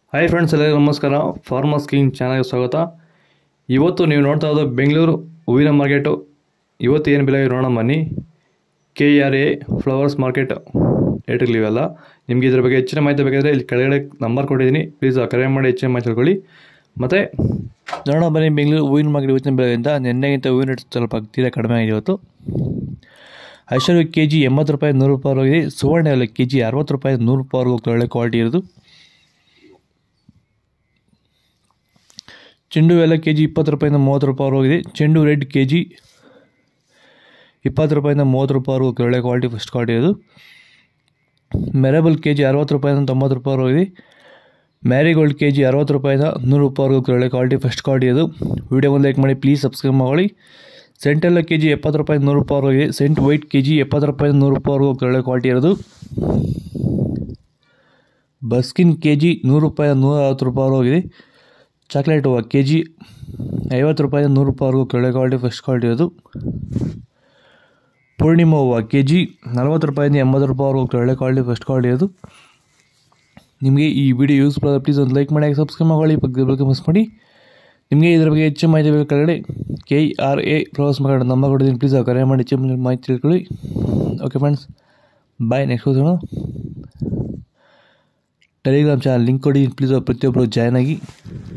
hi friends ಎಲ್ಲರಿಗೂ ನಮಸ್ಕಾರ farmers king ಚಾನಲ್ಗೆ ಸ್ವಾಗತ ಇವತ್ತು ನೀವು ನೋಡ್ತಾ ಇರೋದು ಬೆಂಗಳೂರು ಹೂವಿನ ಮಾರ್ಕೆಟು ಇವತ್ತು ಏನು ಬೆಲೆ ನೋಡೋಣ ಬನ್ನಿ ಕೆ ಆರ್ ಎ ಫ್ಲವರ್ಸ್ ಮಾರ್ಕೆಟ್ ಏಟಿರ್ಲಿವೆಲ್ಲ ನಿಮಗೆ ಇದ್ರ ಬಗ್ಗೆ ಹೆಚ್ಚಿನ ಮಾಹಿತಿ ಬೇಕಾದರೆ ಇಲ್ಲಿ ಕೆಳಗಡೆ ನಂಬರ್ ಕೊಟ್ಟಿದ್ದೀನಿ ಪ್ಲೀಸ್ ಕರೆ ಮಾಡಿ ಹೆಚ್ಚಿನ ಮಾಹಿತಿ ತಿಳ್ಕೊಳ್ಳಿ ಮತ್ತು ನೋಡೋಣ ಬನ್ನಿ ಬೆಂಗಳೂರು ಹೂವಿನ ಮಾರ್ಕೆಟ್ ಇವತ್ತಿನ ಬೆಲೆಗಿಂತ ನಿನ್ನೆಗಿಂತ ಹೂವಿನ ರೇಟ್ ಸ್ವಲ್ಪ ತೀರಾ ಕಡಿಮೆ ಆಗಿದೆ ಇವತ್ತು ಐಶ್ವರ್ಯ ಕೆ ಜಿ ಎಂಬತ್ತು ರೂಪಾಯಿ ನೂರು ರೂಪಾಯಿ ಹೋಗಿದೆ ಸುವರ್ಣ ಎಲ್ಲ ಕೆ ಜಿ ಅರವತ್ತು ರೂಪಾಯಿ ನೂರು ರೂಪಾಯಿವರೆಗೂ ಹೋಗ್ತಾ ಒಳ್ಳೆ ಕ್ವಾಲಿಟಿ ಇರೋದು ಚೆಂಡು ಎಲ್ಲ ಕೆ ಜಿ ಇಪ್ಪತ್ತು ರೂಪಾಯಿಂದ ಮೂವತ್ತು ರೂಪಾಯಿ ಹೋಗಿದೆ ಚೆಂಡು ರೆಡ್ ಕೆ ಜಿ ಇಪ್ಪತ್ತು ರೂಪಾಯಿಂದ ಮೂವತ್ತು ರೂಪಾಯಿವರೆಗೂ ಒಳ್ಳೆ ಕ್ವಾಲಿಟಿ ಫಸ್ಟ್ ಕ್ವಾಲಿಟಿ ಅದು ಮೆರಬಲ್ ಕೆ ಜಿ ಅರವತ್ತು ರೂಪಾಯಿಂದ ತೊಂಬತ್ತು ರೂಪಾಯಿ ಹೋಗಿದೆ ಮ್ಯಾರಿಗೋಲ್ಡ್ ಕೆ ಜಿ ಅರವತ್ತು ರೂಪಾಯಿಂದ ನೂರು ರೂಪಾಯಿವರೆಗೂ ಒಳ್ಳೆ ಕ್ವಾಲಿಟಿ ಫಸ್ಟ್ ಕ್ವಾಲಿಟಿ ಅದು ವೀಡಿಯೋ ಒಂದು ಲೈಕ್ ಮಾಡಿ ಪ್ಲೀಸ್ ಸಬ್ಸ್ಕ್ರೈಬ್ ಮಾಡಿ ಸೆಂಟೆಲ್ಲ ಕೆ ಜಿ ಎಪ್ಪತ್ತು ರೂಪಾಯಿ ನೂರು ರೂಪಾಯಿ ಹೋಗಿದೆ ಸೆಂಟ್ ವೈಟ್ ಕೆ ಜಿ ಎಪ್ಪತ್ತು ರೂಪಾಯಿಂದ ನೂರು ರೂಪಾಯಿವರೆಗೂ ಒಳ್ಳೆ ಕ್ವಾಲಿಟಿ ಇರೋದು ಬಸ್ಕಿನ್ ಕೆ ಜಿ ನೂರು ರೂಪಾಯಿ ನೂರ ಐವತ್ತು ರೂಪಾಯಿ ಹೋಗಿದೆ ಚಾಕ್ಲೇಟ್ ಹೂವು ಕೆ ಜಿ ಐವತ್ತು ರೂಪಾಯಿಂದ ನೂರು ರೂಪಾಯಿವರೆಗೂ ಒಳ್ಳೆ ಕ್ವಾಲಿಟಿ ಫಸ್ಟ್ ಕ್ವಾಲಿಟಿ ಅದು ಪೂರ್ಣಿಮಾ ಹೂವು ಕೆ ಜಿ ನಲ್ವತ್ತು ರೂಪಾಯಿಂದ ಎಂಬತ್ತು ರೂಪಾಯಿವರೆಗೂ ಒಳ್ಳೆ ಕ್ವಾಲಿಟಿ ಫಸ್ಟ್ ಕ್ವಾಲಿಟಿ ಅದು ನಿಮಗೆ ಈ ವಿಡಿಯೋ ಯೂಸ್ಫುಲ್ ಆದ ಪ್ಲೀಸ್ ಒಂದು ಲೈಕ್ ಮಾಡಿ ಸಬ್ಸ್ಕ್ರೈಬ್ ಮಾಡಿ ಪಕ್ಕದ ಬಗ್ಗೆ ಮಿಸ್ ಮಾಡಿ ನಿಮಗೆ ಇದರ ಬಗ್ಗೆ ಹೆಚ್ಚು ಮಾಹಿತಿ ಬೇಕು ಕೆಳಗಡೆ ಕೆ ಆರ್ ಎ ಪ್ರವಾಸ ಮಾಡಿ ನಂಬರ್ ಕೊಟ್ಟಿದ್ದೀನಿ ಪ್ಲೀಸ್ ಕರೆ ಮಾಡಿ ಹೆಚ್ಚು ಮಾಹಿತಿ ತಿಳ್ಕೊಳ್ಳಿ ಓಕೆ ಫ್ರೆಂಡ್ಸ್ ಬಾಯ್ ನೆಕ್ಸ್ಟ್ ಹೋಗೋಣ ಟೆಲಿಗ್ರಾಮ್ ಚಾನಲ್ ಲಿಂಕ್ ಕೊಡಿ ಪ್ಲೀಸ್ ಪ್ರತಿಯೊಬ್ಬರು ಜಾಯ್ನ್ ಆಗಿ